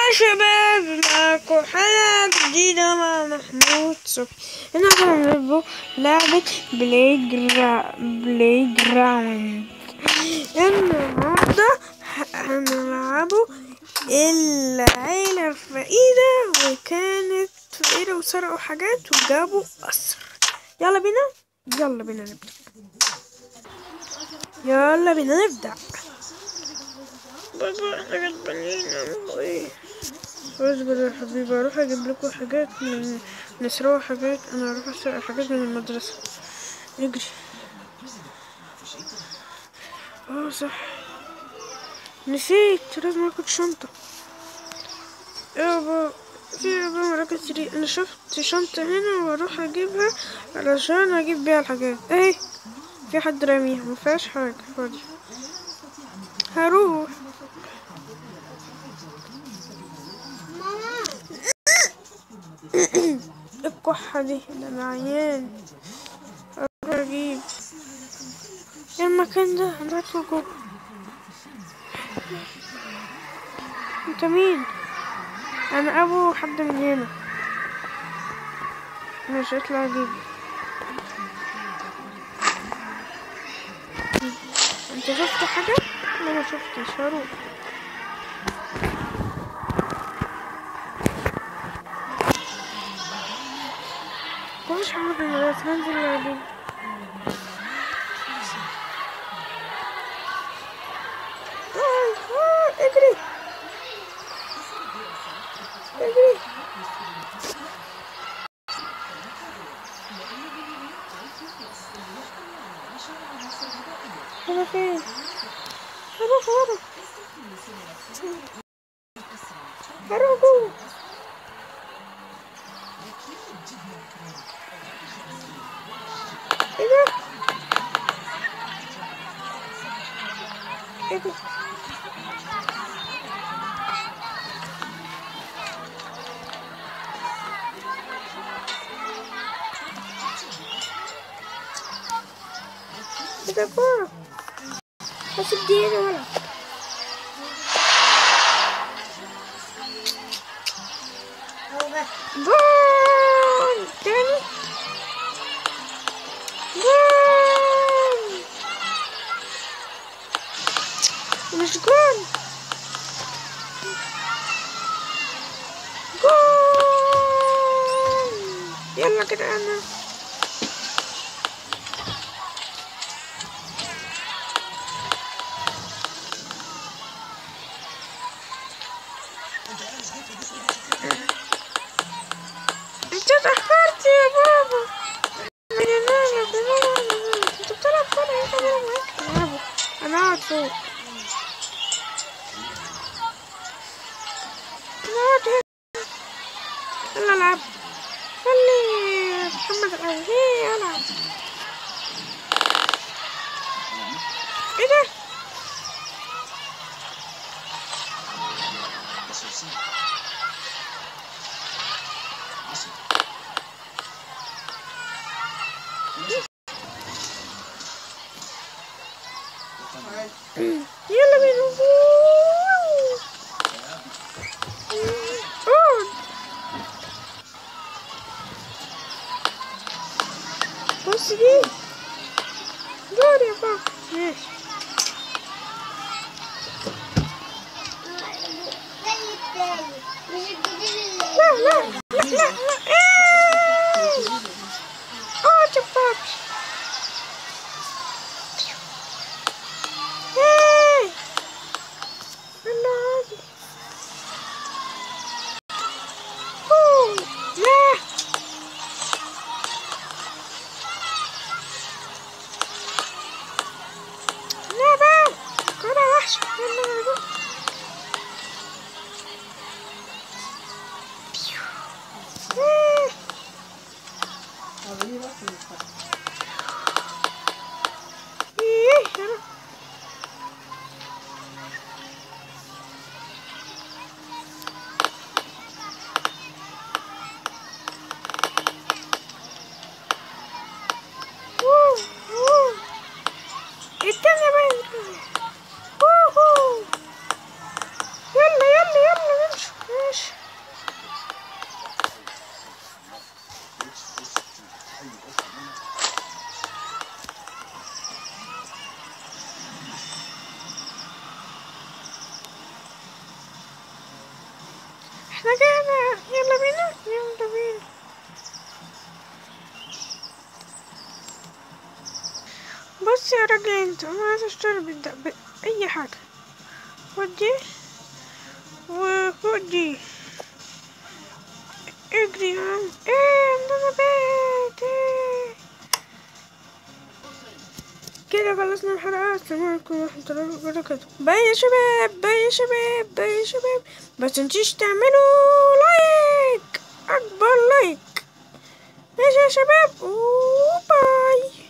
شباب معاكم حلقة جديدة مع محمود صبحي النهاردة هنلعبوا لعبة بلاي جرا... بلاي جراوند النهاردة ه- هنلعبوا العيلة الفقيرة وكانت فقيرة وسرقوا حاجات وجابوا قصر يلا بينا يلا بينا نبدأ يلا بينا نبدأ بابا احنا غلبانين نعمل ايه اصبر يا حبيبي اروح اجيب لكم حاجات من نسرقوا حاجات انا اروح اسرق حاجات من المدرسة اجري اه صح نسيت لازم اخد شنطة يابا في يابا مراكز سري انا شفت شنطة هنا واروح اجيبها علشان اجيب بيها الحاجات اهي في حد راميها مفيهاش حاجة فاضية هروح الكحة دي ده انا عيان اروح اجيب ايه المكان ده انا ادخل جوه انت مين انا ابو حد من هنا مش اطلع اجيب انت شفت حاجة؟ انا ما شفتش هروح مش حمد المدرسة هنزل اجيب آه، آه، اجري اجري انا فين هروح ورا هروح جوه ايه ده ايه ده ايه ده كورة بس اديني ولا جول تاني جول مش جول جول يلا كده انا انت اتأخرت يا بابا يا ماما يا ماما انت بتلعب كورة يا بابا معاك العبوا انا قاعد فوق انا قاعد هنا يلا العب خلي محمد العب هي العب ايه ده يلا بينا اقعد بص دي دور يا بابا ماشي لا لا لا لا لا إيه. اقعد يا بابا إيه. يلا عادي أوه. لا لا بقى كرة وحشة يلا نروح إيه. احنا جانا يلا بينا يلا بينا بص يا راجل انت انا عايز اشتري بالد... بأي حاجة ودي وخدي اجري يا عم ايه عندنا بيت ايه كده خلصنا الحلقة السلام عليكم ورحمة الله وبركاته باي يا شباب باي يا شباب باي يا شباب بس متنسيش تعملوا لايك اكبر لايك ماشي يا شباب وباي